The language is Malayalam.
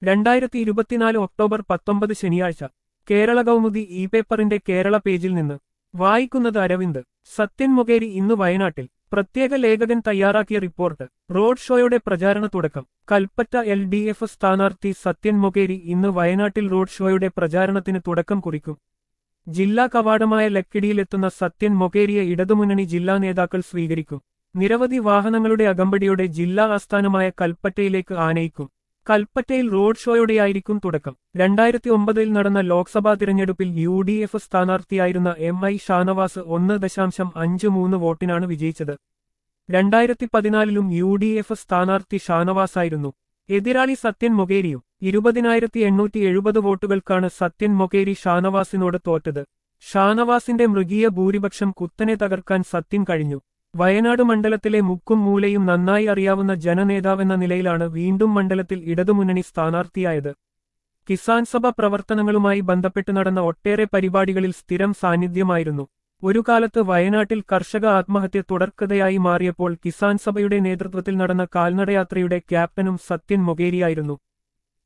രണ്ടായിരത്തി ഇരുപത്തിനാല് ഒക്ടോബർ പത്തൊമ്പത് ശനിയാഴ്ച കേരള കൗമുദി ഇ പേപ്പറിന്റെ കേരള പേജിൽ നിന്ന് വായിക്കുന്നത് അരവിന്ദ് സത്യൻ മൊകേരി ഇന്ന് വയനാട്ടിൽ പ്രത്യേക ലേഖകൻ തയ്യാറാക്കിയ റിപ്പോർട്ട് റോഡ് ഷോയുടെ പ്രചാരണ തുടക്കം കൽപ്പറ്റ എൽ ഡി എഫ് സ്ഥാനാർത്ഥി സത്യൻ മൊകേരി ഇന്ന് വയനാട്ടിൽ റോഡ് ഷോയുടെ പ്രചാരണത്തിന് തുടക്കം കുറിക്കും ജില്ലാ കവാടമായ ലക്കിടിയിലെത്തുന്ന സത്യൻ മൊകേരിയെ ഇടതുമുന്നണി ജില്ലാ നേതാക്കൾ സ്വീകരിക്കും നിരവധി വാഹനങ്ങളുടെ അകമ്പടിയോടെ ജില്ലാ ആസ്ഥാനമായ കൽപ്പറ്റയിലേക്ക് ആനയിക്കും കൽപ്പറ്റയിൽ റോഡ് ഷോയോടെയായിരിക്കും തുടക്കം രണ്ടായിരത്തി ഒമ്പതിൽ നടന്ന ലോക്സഭാ തിരഞ്ഞെടുപ്പിൽ യു ഡി എഫ് സ്ഥാനാർത്ഥിയായിരുന്ന എം ഐ ഷാനവാസ് ഒന്ന് ദശാംശം അഞ്ച് മൂന്ന് വോട്ടിനാണ് വിജയിച്ചത് രണ്ടായിരത്തി പതിനാലിലും യു ഡി എഫ് സ്ഥാനാർത്ഥി ഷാനവാസായിരുന്നു എതിരാളി സത്യൻ മൊകേരിയും ഇരുപതിനായിരത്തി എണ്ണൂറ്റി എഴുപത് വോട്ടുകൾക്കാണ് സത്യൻ മൊകേരി ഷാനവാസിനോട് തോറ്റത് ഷാനവാസിന്റെ മൃഗീയ ഭൂരിപക്ഷം കുത്തനെ തകർക്കാൻ സത്യൻ കഴിഞ്ഞു വയനാട് മണ്ഡലത്തിലെ മുക്കും മൂലയും നന്നായി അറിയാവുന്ന ജനനേതാവെന്ന നിലയിലാണ് വീണ്ടും മണ്ഡലത്തിൽ ഇടതുമുന്നണി സ്ഥാനാർത്ഥിയായത് കിസാൻ സഭ പ്രവർത്തനങ്ങളുമായി ബന്ധപ്പെട്ട് നടന്ന ഒട്ടേറെ പരിപാടികളിൽ സ്ഥിരം സാന്നിധ്യമായിരുന്നു ഒരു കാലത്ത് വയനാട്ടിൽ കർഷക ആത്മഹത്യ തുടർക്കഥയായി മാറിയപ്പോൾ കിസാൻ സഭയുടെ നേതൃത്വത്തിൽ നടന്ന കാൽനടയാത്രയുടെ ക്യാപ്റ്റനും സത്യൻ മൊകേരിയായിരുന്നു